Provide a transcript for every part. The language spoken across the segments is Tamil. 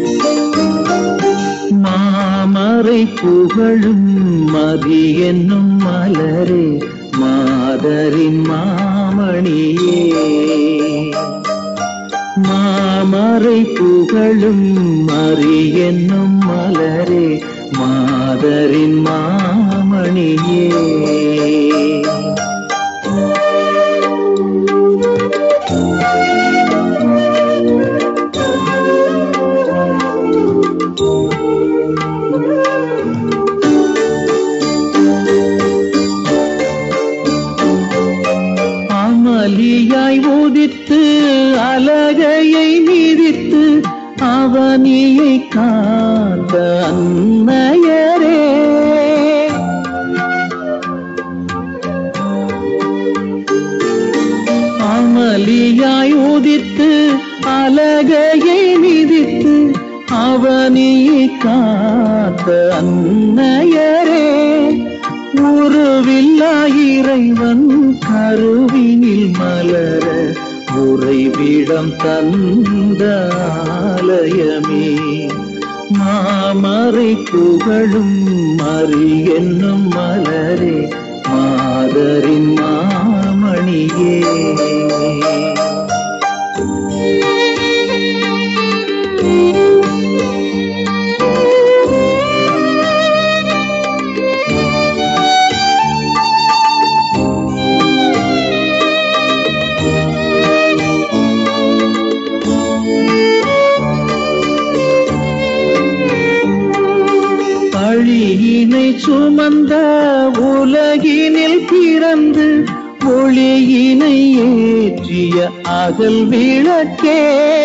மாமரை புகழும் மதி என்னும் மலரே மாதரின் மாமணியே மாமரை புகழும் மறி என்னும் மலரே மாதரின் மாமணியே அமளியாய் உதித்து அலகையை மிதித்து அவனியை காத்த அன்னையரே அமளியாய் உதித்து அலகையை மிதித்து அவனியை காத்த அன்னையரே உருவில்லா இறைவன் கருவினில் மலர உறைவிடம் தந்த ஆலயமே மாமரை புகழும் மறி என்னும் மலரே மாதரின் மாமணியே பழியினை சுமந்த உலகினில் பிறந்து ஒளியினை ஏற்றிய அகல் விளக்கே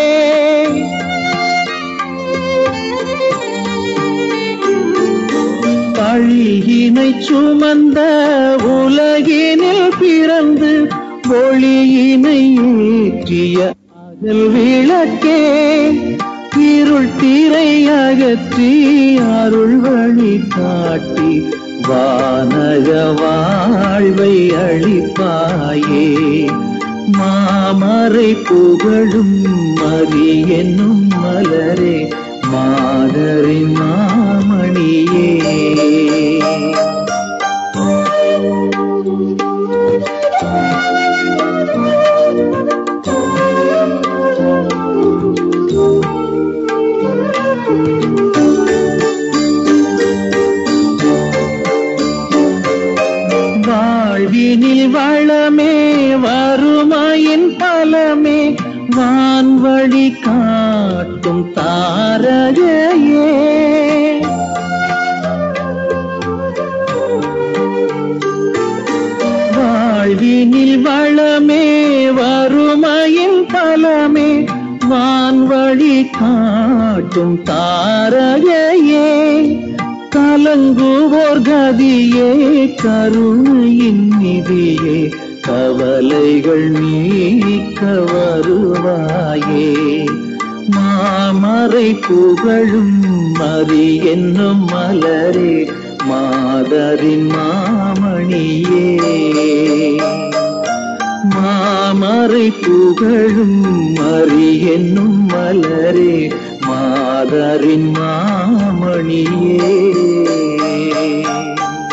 பழியினை சுமந்த உலகினில் பிறந்து ஒளியினை ஏற்றிய அகல் விளக்கே இருள் திரை அகற்றி அருள் வழி காட்டி வானக வாழ்வை அளிப்பாயே மாமரை புகழும் மறி என்னும் மலரே மாதரின் மாமணியே வாழ்வினில் வளமே வறுமையின் பலமே வான்வழி காட்டும் தாரகையே வாழ்வினில் வளமே வறுமையின் பலமே வான்வழி காட்டும் தாரகையே கலங்குவோர் கதியே கருணையின் நிதியே கவலைகள் நீக்க வருவாயே மாமரை புகழும் மறி என்னும் மலரே மாதரின் மாமணியே மாமரை புகழும் மறி என்னும் மலரே மாதரின் மாமணியே